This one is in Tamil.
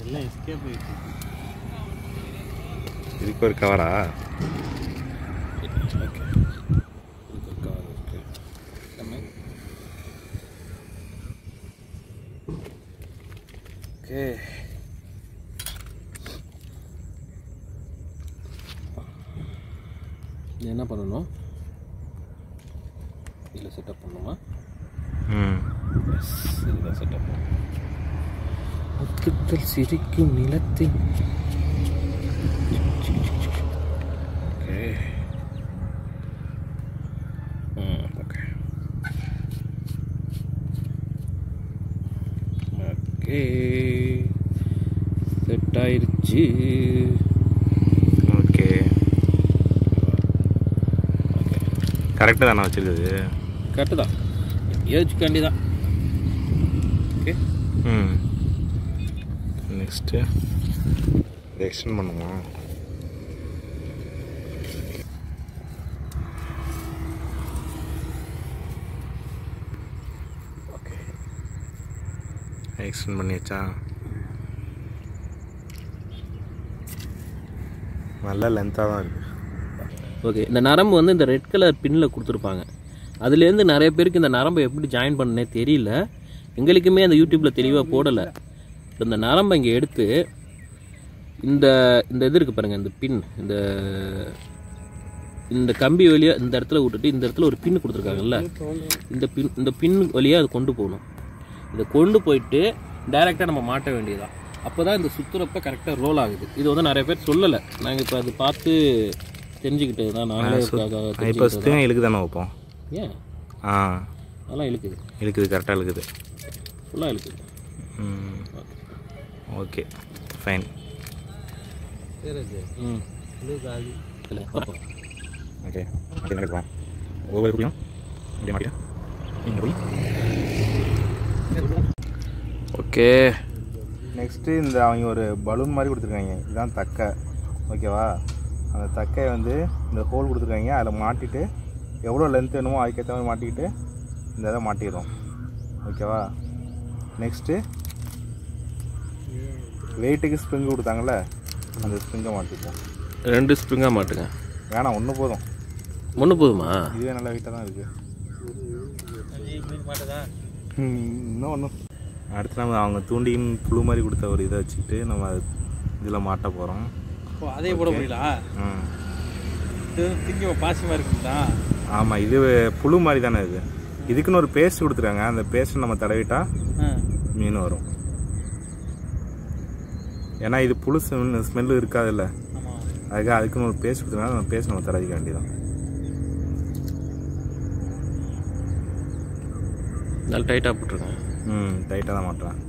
எல்லாம் எஸ்கேப் ஆகிட்டு இதுக்கு ஒரு கவரா ஓகே இதுக்கு ஒரு கவர் இருக்கு நம்ம ஓகே இது என்ன பண்ணணும் இதில் செட்டப் பண்ணணுமா ம் எஸ் இதுதான் செட்டப் முத்துக்கள் சிரிக்கும் நிலத்தின் ஓகே ம் ஓகே ஓகே செட் ஆயிருச்சு ஓகே ஓகே கரெக்டாக தானே வச்சுருக்குது கரெக்டு தான் யோசிச்சுக்காண்டி தான் ஓகே ம் நெக்ஸ்ட்டு எக்ஸ்டெண்ட் பண்ணுமா ஓகே எக்ஸ்டெண்ட் பண்ணியாச்சா நல்ல லென்த்தாக தான் இருக்குது ஓகே இந்த நரம்பு வந்து இந்த ரெட் கலர் பின்னில் கொடுத்துருப்பாங்க அதுலேருந்து நிறைய பேருக்கு இந்த நரம்பை எப்படி ஜாயின் பண்ணனே தெரியல எங்களுக்குமே அந்த யூடியூப்பில் தெளிவாக போடலை இந்த நரம்பை இங்கே எடுத்து இந்த இந்த இது இருக்குது பாருங்கள் இந்த பின் இந்த இந்த கம்பி வழியாக இந்த இடத்துல விட்டுட்டு இந்த இடத்துல ஒரு பின் கொடுத்துருக்காங்கல்ல இந்த பின் இந்த பின் வழியாக அது கொண்டு போகணும் இதை கொண்டு போயிட்டு டைரெக்டாக நம்ம மாட்ட வேண்டியதான் அப்போ தான் இந்த சுற்றுறப்ப கரெக்டாக ரோல் ஆகுது இது வந்து நிறைய பேர் சொல்லலை நாங்கள் இப்போ அது பார்த்து தெரிஞ்சுக்கிட்டது தான் நாங்களே இப்போ தெரிஞ்சுக்கிட்டது தான். சுத்தம் இழுக்கு தானே வைப்போம் ஏன் ஆ அதெல்லாம் இழுக்குது இழுக்குது கரெக்டாக இழுக்குது ஃபுல்லாக இழுக்குது ம் ஓகே ஃபைன் ம் இல்லை பார்ப்போம் ஓகே அப்படி நடக்கலாம் ஒவ்வொரு குடியும் அப்படியே மாட்டியா இங்கே போய் ஓகே நெக்ஸ்ட்டு இந்த அவங்க ஒரு பலூன் மாதிரி கொடுத்துருக்காங்க இதுதான் தக்கை ஓகேவா அந்த தக்கையை வந்து இந்த ஹோல் கொடுத்துருக்காங்க அதில் மாட்டிட்டு எவ்வளோ லென்த் வேணுமோ அதுக்கேற்ற மாதிரி மாட்டிக்கிட்டு இந்த இதை மாட்டிடுறோம் ஓகேவா நெக்ஸ்ட்டு வெயிட்டுக்கு ஸ்ப்ரிங் கொடுத்தாங்கல்ல அந்த ஸ்ப்ரிங்கை மாட்டிப்போம் ரெண்டு ஸ்ப்ரிங்காக மாட்டுங்க வேணாம் ஒன்று போதும் ஒன்று போதுமா இதுவே நல்ல வெயிட்டாக தான் இருக்குது இன்னும் ஒன்றும் அடுத்து நம்ம அவங்க தூண்டியின் புழு மாதிரி கொடுத்த ஒரு இதை வச்சுக்கிட்டு நம்ம இதில் மாட்ட போகிறோம் அதே போட முடியல ம் திங்க பாசமாக இருக்குங்களா ஆமாம் இது புழு மாதிரி தானே இது இதுக்குன்னு ஒரு பேஸ்ட் கொடுத்துருக்காங்க அந்த பேஸ்ட் நம்ம தடவிட்டா மீன் வரும் ஏன்னா இது புழு ஸ்மெல்லு இருக்காதுல்ல ஆமாம் அதுக்காக அதுக்குன்னு ஒரு பேஸ்ட் கொடுத்துருக்காங்க அந்த பேஸ்ட் நம்ம தடவிக்க வேண்டியதான் நல்லா டைட்டாக போட்டிருக்கேன் ம் டைட்டாக தான் மாட்டுறேன்